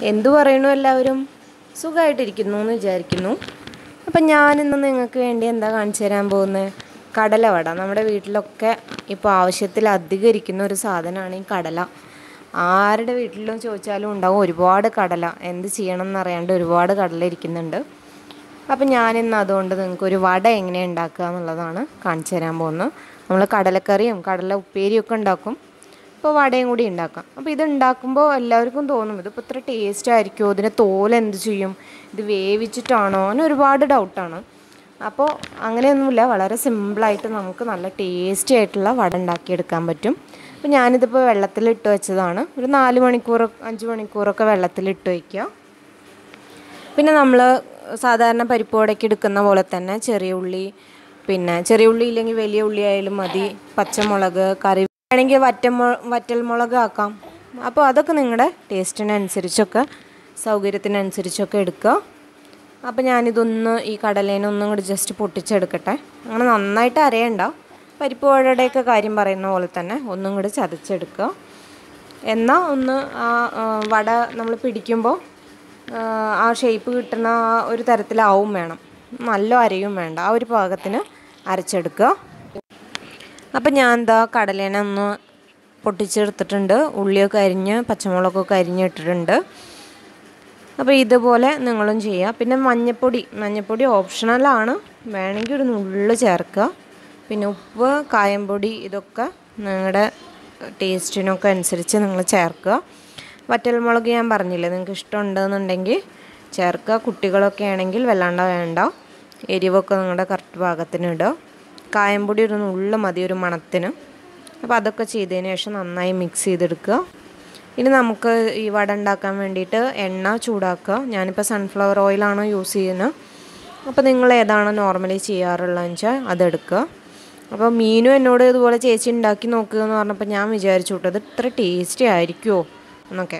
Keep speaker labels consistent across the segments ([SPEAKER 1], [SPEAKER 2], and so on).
[SPEAKER 1] എന്തു പറയണു എല്ലാവരും സുഖമായിട്ടിരിക്കുന്നു എന്ന് വിചാരിക്കുന്നു അപ്പം ഞാനിന്ന് നിങ്ങൾക്ക് വേണ്ടി എന്താ കാണിച്ചു തരാൻ പോകുന്നത് കടലവട നമ്മുടെ വീട്ടിലൊക്കെ ഇപ്പോൾ ആവശ്യത്തിലധികം ഇരിക്കുന്ന ഒരു സാധനമാണ് ഈ കടല ആരുടെ വീട്ടിലും ചോദിച്ചാലും ഉണ്ടാവും ഒരുപാട് കടല എന്ത് ചെയ്യണം എന്നറിയാണ്ട് ഒരുപാട് കടല ഇരിക്കുന്നുണ്ട് അപ്പം ഞാനിന്ന് അതുകൊണ്ട് നിങ്ങൾക്ക് ഒരു വട എങ്ങനെ ഉണ്ടാക്കുക എന്നുള്ളതാണ് കാണിച്ചു തരാൻ പോകുന്നത് നമ്മൾ കടലക്കറിയും കടല ഉപ്പേരിയും ഒക്കെ ഉണ്ടാക്കും ഇപ്പോൾ വടയും കൂടി ഉണ്ടാക്കാം അപ്പോൾ ഇത് ഉണ്ടാക്കുമ്പോൾ എല്ലാവർക്കും തോന്നും ഇതിപ്പോൾ ഇത്ര ടേസ്റ്റ് ആയിരിക്കുമോ ഇതിൻ്റെ തോൽ എന്ത് ചെയ്യും ഇത് വേവിച്ചിട്ടാണോ അങ്ങനെ ഒരുപാട് ഡൗട്ടാണ് അപ്പോൾ അങ്ങനെയൊന്നുമില്ല വളരെ സിമ്പിളായിട്ട് നമുക്ക് നല്ല ടേസ്റ്റി ആയിട്ടുള്ള വട ഉണ്ടാക്കിയെടുക്കാൻ പറ്റും അപ്പോൾ ഞാനിതിപ്പോൾ വെള്ളത്തിലിട്ട് വെച്ചതാണ് ഒരു നാല് മണിക്കൂർ അഞ്ച് മണിക്കൂറൊക്കെ വെള്ളത്തിലിട്ട് വയ്ക്കുക പിന്നെ നമ്മൾ സാധാരണ പരിപ്പ് വടയ്ക്ക് എടുക്കുന്ന പോലെ തന്നെ ചെറിയ ഉള്ളി പിന്നെ ചെറിയ ഉള്ളി ഇല്ലെങ്കിൽ വലിയ ഉള്ളി ആയാലും മതി പച്ചമുളക് കറി വേണമെങ്കിൽ വറ്റമു വറ്റൽമുളക് ആക്കാം അപ്പോൾ അതൊക്കെ നിങ്ങളുടെ ടേസ്റ്റിനനുസരിച്ചൊക്കെ സൗകര്യത്തിനനുസരിച്ചൊക്കെ എടുക്കുക അപ്പോൾ ഞാനിതൊന്ന് ഈ കടലേനെ ഒന്നും കൂടി ജസ്റ്റ് പൊട്ടിച്ചെടുക്കട്ടെ അങ്ങനെ നന്നായിട്ട് അരയണ്ട പരിപ്പ് വടയുടെയൊക്കെ കാര്യം പറയുന്ന പോലെ തന്നെ ഒന്നും കൂടി ചതച്ചെടുക്കുക എന്നാൽ ഒന്ന് ആ ആ, വട നമ്മൾ പിടിക്കുമ്പോൾ ആ ഷേപ്പ് കിട്ടുന്ന ആ ഒരു തരത്തിലാവും വേണം നല്ല അരയും വേണ്ട ആ ഒരു പാകത്തിന് അരച്ചെടുക്കുക അപ്പം ഞാൻ എന്താ കടലേനെ ഒന്ന് പൊട്ടിച്ചെടുത്തിട്ടുണ്ട് ഉള്ളിയൊക്കെ അരിഞ്ഞ് പച്ചമുളകൊക്കെ അരിഞ്ഞ് ഇട്ടിട്ടുണ്ട് അപ്പോൾ ഇതുപോലെ നിങ്ങളും ചെയ്യുക പിന്നെ മഞ്ഞപ്പൊടി മഞ്ഞപ്പൊടി ഓപ്ഷണലാണ് വേണമെങ്കിൽ ഒരു നുള്ളു ചേർക്കുക പിന്നെ ഉപ്പ് കായംപൊടി ഇതൊക്കെ നിങ്ങളുടെ ടേസ്റ്റിനൊക്കെ അനുസരിച്ച് നിങ്ങൾ ചേർക്കുക വറ്റൽമുളക് ഞാൻ പറഞ്ഞില്ലേ നിങ്ങൾക്ക് ഇഷ്ടമുണ്ടെന്നുണ്ടെങ്കിൽ ചേർക്കുക കുട്ടികളൊക്കെ ആണെങ്കിൽ വല്ലാണ്ട് വേണ്ട എരിവൊക്കെ നിങ്ങളുടെ കറക്റ്റ് പാകത്തിന് ഇടുക കായംപൊടി ഒരു നുള്ളു മതി ഒരു മണത്തിന് അപ്പോൾ അതൊക്കെ ചെയ്തതിന് ശേഷം നന്നായി മിക്സ് ചെയ്തെടുക്കുക ഇനി നമുക്ക് ഈ വട ഉണ്ടാക്കാൻ വേണ്ടിയിട്ട് എണ്ണ ചൂടാക്കുക ഞാനിപ്പോൾ സൺഫ്ലവർ ഓയിലാണ് യൂസ് ചെയ്യുന്നത് അപ്പോൾ നിങ്ങൾ ഏതാണ് നോർമലി ചെയ്യാറുള്ളതെന്ന് വെച്ചാൽ അതെടുക്കുക അപ്പോൾ മീനും എന്നോട് ഇതുപോലെ ചേച്ചി ഉണ്ടാക്കി നോക്കുക എന്ന് പറഞ്ഞപ്പോൾ ഞാൻ വിചാരിച്ചു കേട്ടോ ഇത് ഇത്ര ടേസ്റ്റി ആയിരിക്കുമോ എന്നൊക്കെ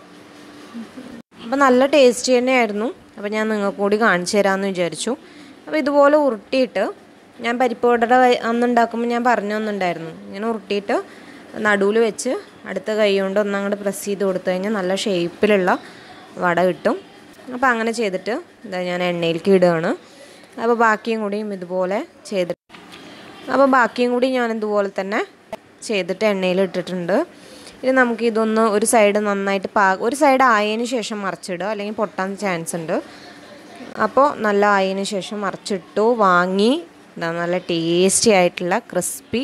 [SPEAKER 1] അപ്പോൾ നല്ല ടേസ്റ്റി തന്നെയായിരുന്നു അപ്പോൾ ഞാൻ നിങ്ങൾക്ക് കൂടി കാണിച്ചു തരാമെന്ന് വിചാരിച്ചു അപ്പോൾ ഇതുപോലെ ഉരുട്ടിയിട്ട് ഞാൻ പരിപ്പ് വടയുടെ അന്ന് ഉണ്ടാക്കുമ്പോൾ ഞാൻ പറഞ്ഞു തന്നിട്ടുണ്ടായിരുന്നു ഇങ്ങനെ ഉരുട്ടിയിട്ട് നടുവിൽ വെച്ച് അടുത്ത കൈ കൊണ്ട് ഒന്നങ്ങോട്ട് പ്രസ് ചെയ്ത് കൊടുത്തു കഴിഞ്ഞാൽ നല്ല ഷേപ്പിലുള്ള വട കിട്ടും അപ്പോൾ അങ്ങനെ ചെയ്തിട്ട് ഇതാ ഞാൻ എണ്ണയിലേക്ക് ഇടുകയാണ് അപ്പോൾ ബാക്കിയും കൂടിയും ഇതുപോലെ ചെയ്തിട്ട് അപ്പോൾ ബാക്കിയും കൂടി ഞാൻ ഇതുപോലെ തന്നെ ചെയ്തിട്ട് എണ്ണയിൽ ഇട്ടിട്ടുണ്ട് ഇനി നമുക്ക് ഇതൊന്ന് ഒരു സൈഡ് നന്നായിട്ട് പാ ഒരു സൈഡ് ആയതിന് ശേഷം മറിച്ചിടുക അല്ലെങ്കിൽ പൊട്ടാൻ ചാൻസ് ഉണ്ട് അപ്പോൾ നല്ല ആയതിന് ശേഷം മറിച്ചിട്ടു വാങ്ങി ഇതാ നല്ല ടേസ്റ്റി ആയിട്ടുള്ള ക്രിസ്പി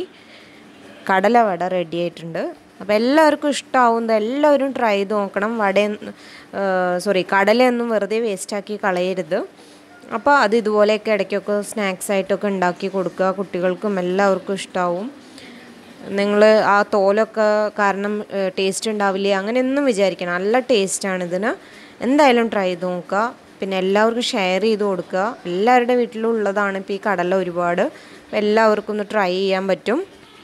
[SPEAKER 1] കടലവട റെഡി ആയിട്ടുണ്ട് അപ്പോൾ എല്ലാവർക്കും ഇഷ്ടമാവുന്നത് എല്ലാവരും ട്രൈ ചെയ്ത് നോക്കണം വട സോറി കടലയൊന്നും വെറുതെ വേസ്റ്റാക്കി കളയരുത് അപ്പോൾ അത് ഇതുപോലെയൊക്കെ ഇടയ്ക്കൊക്കെ സ്നാക്സ് ആയിട്ടൊക്കെ ഉണ്ടാക്കി കൊടുക്കുക കുട്ടികൾക്കും എല്ലാവർക്കും ഇഷ്ടമാവും നിങ്ങൾ ആ തോലൊക്കെ കാരണം ടേസ്റ്റ് ഉണ്ടാവില്ലേ അങ്ങനെയൊന്നും വിചാരിക്കണം നല്ല ടേസ്റ്റാണ് ഇതിന് എന്തായാലും ട്രൈ ചെയ്ത് നോക്കുക പിന്നെ എല്ലാവർക്കും ഷെയർ ചെയ്ത് കൊടുക്കുക എല്ലാവരുടെ വീട്ടിലും ഉള്ളതാണ് ഇപ്പോൾ ഈ കടല ഒരുപാട് അപ്പോൾ എല്ലാവർക്കും ഒന്ന് ട്രൈ ചെയ്യാൻ പറ്റും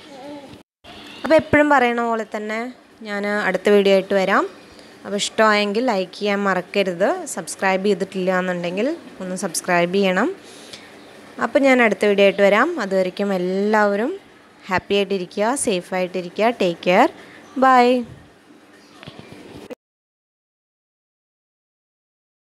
[SPEAKER 1] അപ്പോൾ എപ്പോഴും പറയണ പോലെ തന്നെ ഞാൻ അടുത്ത വീഡിയോ ആയിട്ട് വരാം അപ്പോൾ ഇഷ്ടമായെങ്കിൽ ലൈക്ക് ചെയ്യാൻ മറക്കരുത് സബ്സ്ക്രൈബ് ചെയ്തിട്ടില്ല എന്നുണ്ടെങ്കിൽ ഒന്ന് സബ്സ്ക്രൈബ് ചെയ്യണം അപ്പോൾ ഞാൻ അടുത്ത വീഡിയോ ആയിട്ട് വരാം അതുവരയ്ക്കും എല്ലാവരും ഹാപ്പി ആയിട്ടിരിക്കുക സേഫ് ആയിട്ടിരിക്കുക ടേക്ക് കെയർ ബൈ